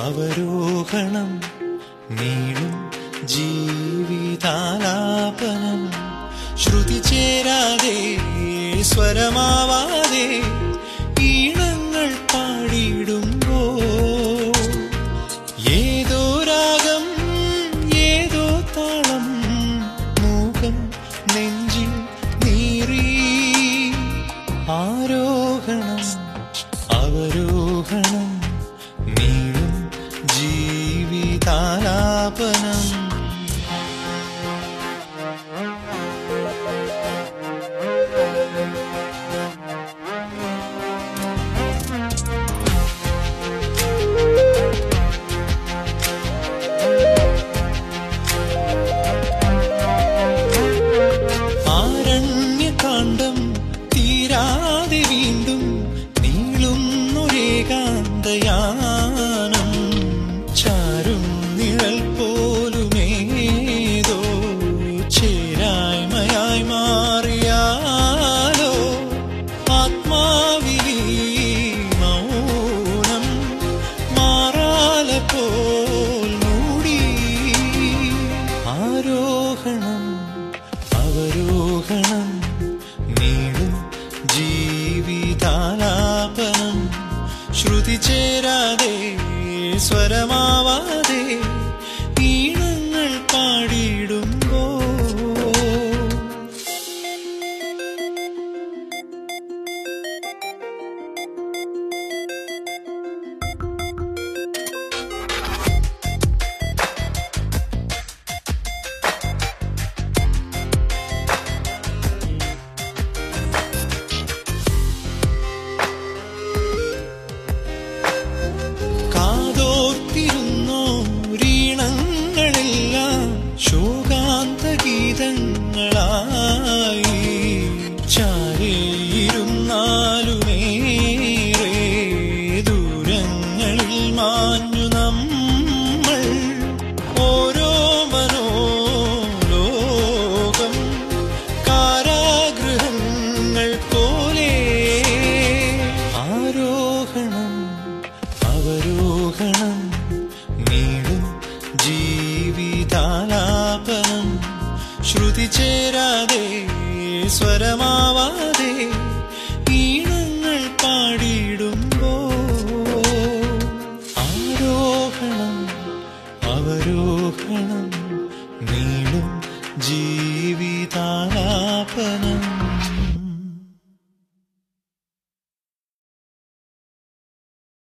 അവരോഹണം നീളും ജീവിതാലാപനം ശ്രുതി ചേരാതെ സ്വരമാവാതെ ഈണങ്ങൾ പാടിയിടുമ്പോ ഏതോ രാഗം ഏതോ താളം മൂകം നെഞ്ചിൽ നീറി ആരോഹണം അവരോഹണം നീളും ജീവിതാലാപനം ആരണ്യകാന്ഡം തീരാതെ വീണ്ടും നീളുന്നൊരേകാന്തയാനം ചാരും നിഴൽ പോലുമേതോ ചേരായ്മയായി മാറിയാലോ ആത്മാവിലീ മൗനം മാറാല പോൽ മൂടി ആരോഹണം അവരോഹണം നീളും ജീവിതാലാപനം ശ്രുതി ചേരാതെ സ്വരമാവാതെ ഈണങ്ങൾ പാടിയിടുമ്പോ കാതോർത്തിരുന്നോരീണങ്ങളെല്ലാം ശോകാന്ത ഗീതങ്ങളായി ചാരേയിരുന്നാലുമേറെ ദൂരങ്ങളിൽ മാഞ്ഞു നമ്മൾ ഓരോ മനോലോകം കാരാഗൃഹങ്ങൾ പോലെ ആരോഹണം അവരോഹണം നീളും ജീവിതാലാപനം ശ്രുതി ചേരാതെ സ്വരമാവാതെ ഈണങ്ങൾ പാടിയിടുമ്പോ ആരോഹണം അവരോഹണം നീളും ജീവിതാലാപനം